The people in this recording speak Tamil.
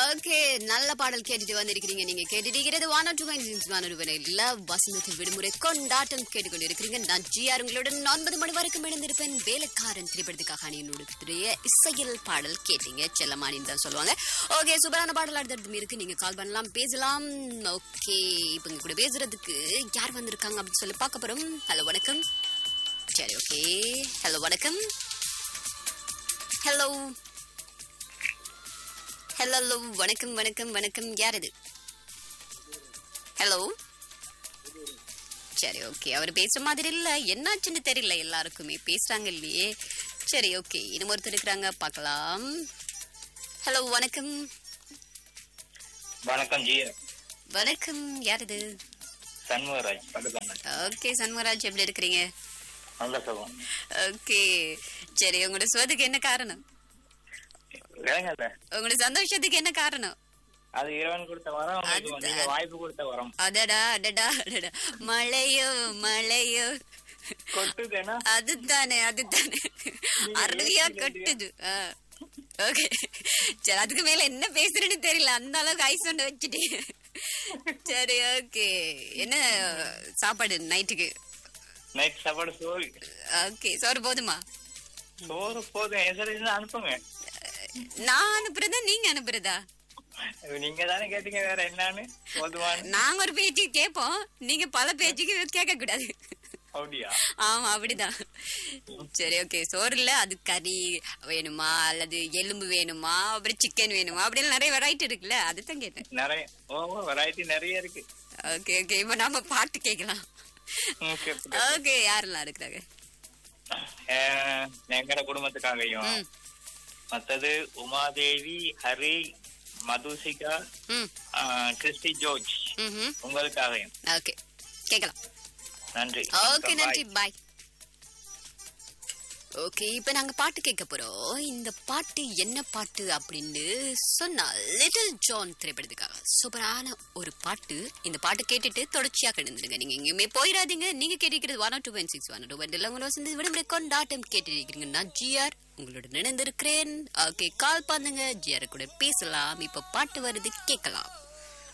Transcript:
ஓகே நல்ல பாடல் கேட்டுட்டு வந்திருக்கிறீங்க நீங்க கேட்டுட்டு இருக்கிறது ஒன் ஆர் டூ இல்ல வசந்தத்தில் விடுமுறை கொண்டாட்டம் கேட்டுக்கொண்டு இருக்கிறீங்க நான் ஜிஆர் உங்களுடன் ஒன்பது மணி வரைக்கும் இணைந்திருப்பேன் வேலைக்காரன் திரைப்படத்துக்காக என்னுடைய இசையில் பாடல் கேட்டீங்க செல்லமானின்னு தான் சொல்லுவாங்க ஓகே சூப்பரான பாடல் அடுத்தடுத்து இருக்கு நீங்க கால் பண்ணலாம் பேசலாம் ஓகே இப்போ இங்க கூட பேசுறதுக்கு யார் வந்திருக்காங்க அப்படின்னு சொல்லி பார்க்க போறோம் ஹலோ வணக்கம் சரி ஓகே ஹலோ வணக்கம் ஹலோ ஹலோ வணக்கம் வணக்கம் வணக்கம் யார் இது ஹலோ சரி ஓகே அவர் பேசுற மாதிரி இல்ல என்னாச்சுன்னு தெரியல எல்லாருக்குமே பேசுறாங்க இல்லையே சரி ஓகே இன்னும் ஒருத்தர் இருக்கிறாங்க பார்க்கலாம் ஹலோ வணக்கம் வணக்கம் ஜி வணக்கம் யார் இது சண்முகராஜ் படுதாங்க ஓகே சண்முகராஜ் எப்படி இருக்கிறீங்க நல்ல சுகம் ஓகே சரி உங்களோட சுவதுக்கு என்ன காரணம் விளங்கல உங்களோட சந்தோஷத்துக்கு என்ன காரணம் அது இறைவன் கொடுத்த வரம் உங்களுக்கு நீங்க வாய்ப்பு கொடுத்த வரம் அடடா அடடா அடடா மழையோ மழையோ கொட்டுதுன்னா அதுதானே அதுதானே அருவியா கட்டுது ஓகே சரி அதுக்கு மேல என்ன பேசுறேன்னு தெரியல அந்த அளவுக்கு ஐஸ் ஒன்று வச்சுட்டேன் சரி ஓகே என்ன சாப்பாடு நைட்டுக்கு நைட் சாப்பாடு சோறு ஓகே சோறு போதுமா சோறு போதும் எசரிச்சு அனுப்புங்க நான் அனுப்புறதா நீங்க அனுப்புறதா நீங்க தானே கேட்டீங்க வேற என்னன்னு போதுமான்னு நாங்க ஒரு பேச்சுக்கு கேட்போம் நீங்க பல பேச்சுக்கு கேட்க கூடாது அப்படியா ஆமா அப்படிதான் சரி ஓகே சோறு இல்ல அது கறி வேணுமா அல்லது எலும்பு வேணுமா அப்புறம் சிக்கன் வேணுமா அப்படின்னு நிறைய வெரைட்டி இருக்குல்ல அதுதான் கேட்டேன் நிறைய ஓ வெரைட்டி நிறைய இருக்கு ஓகே ஓகே இப்ப நாம பாட்டு கேட்கலாம் ம், கேட்போம். ஓகே யாரெல்லாம் இருக்கிறாங்க அஹ், எங்கட குடும்பத்துக்காகவும் ம் மத்தது உமாதேவி ஹரி மதுசிகா ம் அஹ், கிறிஸ்டி ஜோர்ஜ் ம் உங்களுக்காகவும் ஓகே கேட்கலாம் நன்றி ஓகே Bye. நன்றி பாய் ஓகே இப்ப நாங்க பாட்டு கேட்க போறோம் இந்த பாட்டு என்ன பாட்டு அப்படின்னு சொன்னா லிட்டில் ஜான் திரைப்படத்துக்காக சூப்பரான ஒரு பாட்டு இந்த பாட்டு கேட்டுட்டு தொடர்ச்சியா கிடந்துருங்க நீங்க எங்கேயுமே போயிடாதீங்க நீங்க கேட்டிருக்கிறது one two one six one two one இல்லை உங்களோட சேர்ந்து விடுமுறை கொண்டாட்டம் கேட்டிருக்கிறீங்க நான் ஜிஆர் உங்களோட நினைந்திருக்கிறேன் ஓகே கால் பண்ணுங்க ஜிஆர் கூட பேசலாம் இப்ப பாட்டு வருது கேட்கலாம்